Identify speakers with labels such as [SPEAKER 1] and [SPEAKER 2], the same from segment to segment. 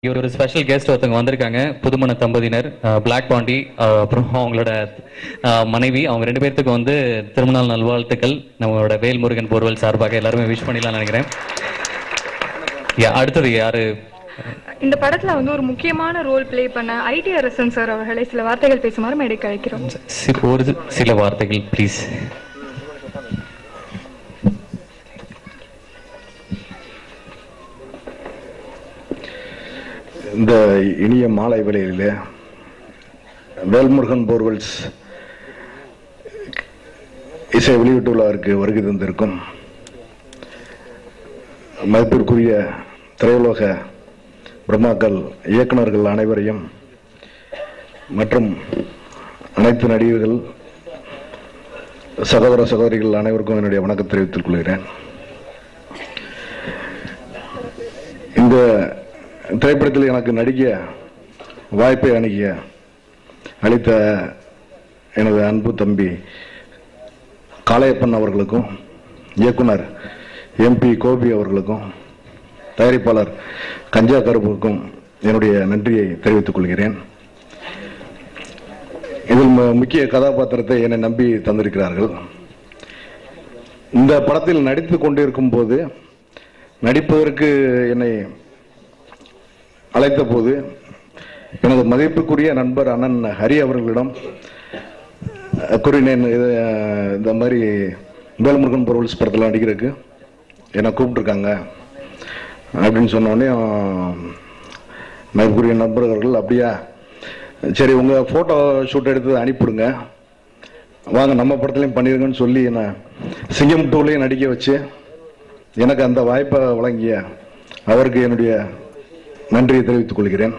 [SPEAKER 1] இவர் ஒரு special guest ஒருத்தவங்க வந்திருக்காங்க புதுமண தம்பதியினர் பிளாக் பாண்டி அஹ், அப்புறம் அவங்களோட அஹ், மனைவி அவங்க ரெண்டு பேர்த்துக்கு வந்து திருமண நல்வாழ்த்துக்கள் நம்மளோட வேல்முருகன் போர்வல் சார்பாக எல்லாருமே விஷ் பண்ணிடலாம்னு நினைக்கிறேன் Yeah, அடுத்தது யாரு
[SPEAKER 2] இந்த படத்துல வந்து ஒரு முக்கியமான ரோல் ப்ளே பண்ண ஐடி அரசன் சார் அவர்களை சில வார்த்தைகள் பேசுமாறு மேடைக்கு அழைக்கிறோம்
[SPEAKER 1] சி- ஒரு சில வார்த்தைகள் ப்ளீஸ்
[SPEAKER 3] இந்த இனிய மாலை வேளையிலே வேல்முருகன் போர்வெல்ஸ் இசை வெளியீட்டு விழாவிற்கு வருகை தந்திருக்கும் மதிப்பிற்குரிய திரையுலக பிரம்மாக்கள் இயக்குனர்கள் அனைவரையும் மற்றும் அனைத்து நடிகர்கள் சகோதர சகோதரிகள் அனைவருக்கும் என்னுடைய வணக்கம் தெரிவித்துக் கொள்கிறேன் இந்த திரைப்படத்தில் எனக்கு நடிக்க வாய்ப்பை அணுகிய அளித்த எனது அன்பு தம்பி காளையப்பன் அவர்களுக்கும் இயக்குனர் எம்பி கோபி அவர்களுக்கும் தயாரிப்பாளர் கஞ்சா கருப்புக்கும் என்னுடைய நன்றியை தெரிவித்துக் கொள்கிறேன் இதில் மு- முக்கிய கதாபாத்திரத்தை என்னை நம்பி தந்திருக்கிறார்கள் இந்த படத்தில் நடித்துக் கொண்டிருக்கும் போது நடிப்பதற்கு என்னை அழைத்த போது எனது மதிப்புக்குரிய நண்பர் அண்ணன் ஹரி அவர்களிடம் அஹ், கூறினேன் இது அஹ், இந்த மாதிரி வேல்முருகன் பொருள்ஸ் படத்தில் நடிக்கிறதுக்கு என்னை கூப்பிட்டுருக்காங்க அப்படின்னு சொன்னோடனே மதிப்புக்குரிய நண்பர்கள் அப்படியா சரி உங்கள் ஃபோட்டோ ஷூட் எடுத்து அனுப்பிவிடுங்க வாங்க நம்ம படத்துலையும் பண்ணிருங்கன்னு சொல்லி என்னை சிங்கம் டூலையும் நடிக்க வச்சு எனக்கு அந்த வாய்ப்பை வழங்கிய அவருக்கு என்னுடைய நன்றியை தெரிவித்துக் கொள்கிறேன்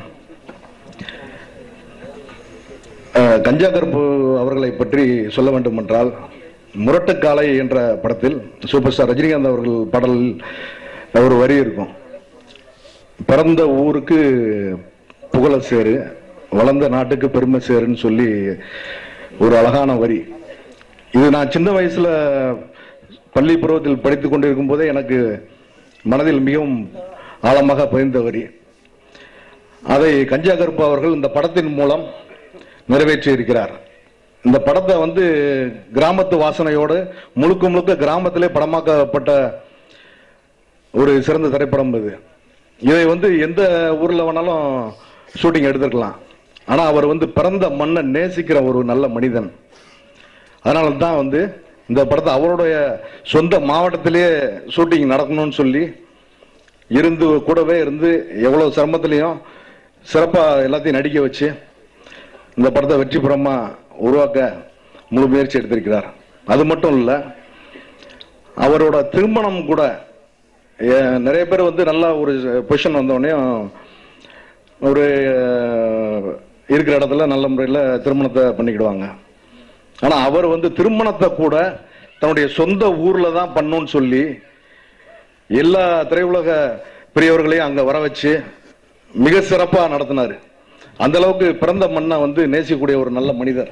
[SPEAKER 3] அஹ், கஞ்சா கருப்பு அவர்களை பற்றி சொல்ல வேண்டும் என்றால் முரட்டுக்காலை என்ற படத்தில் சூப்பர் ஸ்டார் ரஜினிகாந்த் அவர்கள் பாடலில் ஒரு வரி இருக்கும் பிறந்த ஊருக்கு புகழ சேரு வளர்ந்த நாட்டுக்கு பெருமை சேருன்னு சொல்லி ஒரு அழகான வரி இது நான் சின்ன வயசுல பள்ளி பருவத்தில் படித்துக் கொண்டிருக்கும் போதே எனக்கு மனதில் மிகவும் ஆழமாக பதிந்த வரி அதை கஞ்சா கருப்பு அவர்கள் இந்த படத்தின் மூலம் நிறைவேற்றி இருக்கிறார் இந்த படத்தை வந்து கிராமத்து வாசனையோடு முழுக்க முழுக்க கிராமத்திலே படமாக்கப்பட்ட ஒரு சிறந்த திரைப்படம் இது இதை வந்து எந்த ஊர்ல வேணாலும் ஷூட்டிங் எடுத்திருக்கலாம் ஆனா அவர் வந்து பிறந்த மண்ணை நேசிக்கிற ஒரு நல்ல மனிதன் அதனால தான் வந்து இந்த படத்தை அவருடைய சொந்த மாவட்டத்திலேயே ஷூட்டிங் நடக்கணும்னு சொல்லி இருந்து கூடவே இருந்து எவ்வளவு சிரமத்திலையும் சிறப்பா எல்லாத்தையும் நடிக்க வச்சு இந்த படத்தை வெற்றிபுறமா உருவாக்க முழு முயற்சி எடுத்திருக்கிறார் அது மட்டும் இல்ல அவரோட திருமணம் கூட ஏ- நிறைய பேர் வந்து நல்லா ஒரு பொசிஷன் வந்தோடனே ஒரு அஹ், இருக்கிற இடத்துல நல்ல முறையில் திருமணத்தை பண்ணிக்கிடுவாங்க ஆனா அவர் வந்து திருமணத்தை கூட தன்னுடைய சொந்த ஊர்ல தான் பண்ணுன்னு சொல்லி எல்லா திரையுலக பெரியவர்களையும் அங்க வர வச்சு மிக சிறப்பா நடத்தினாரு அந்த அளவுக்கு பிறந்த மண்ணை வந்து நேசிக்கக்கூடிய ஒரு நல்ல மனிதர்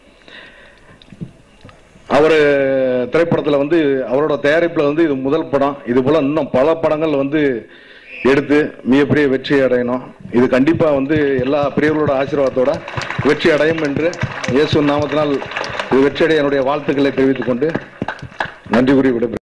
[SPEAKER 3] அவர் திரைப்படத்துல வந்து அவரோட தயாரிப்புல வந்து இது முதல் படம் இது போல இன்னும் பல படங்கள் வந்து எடுத்து மிகப்பெரிய வெற்றி அடையணும் இது கண்டிப்பா வந்து எல்லா பெரியவர்களோட ஆசீர்வாதத்தோட வெற்றி அடையும் என்று இயேசு நாமத்தினால் இது வெற்றி அடைய என்னுடைய வாழ்த்துக்களை தெரிவித்துக் கொண்டு நன்றி கூறி விடைபெறுகிறேன்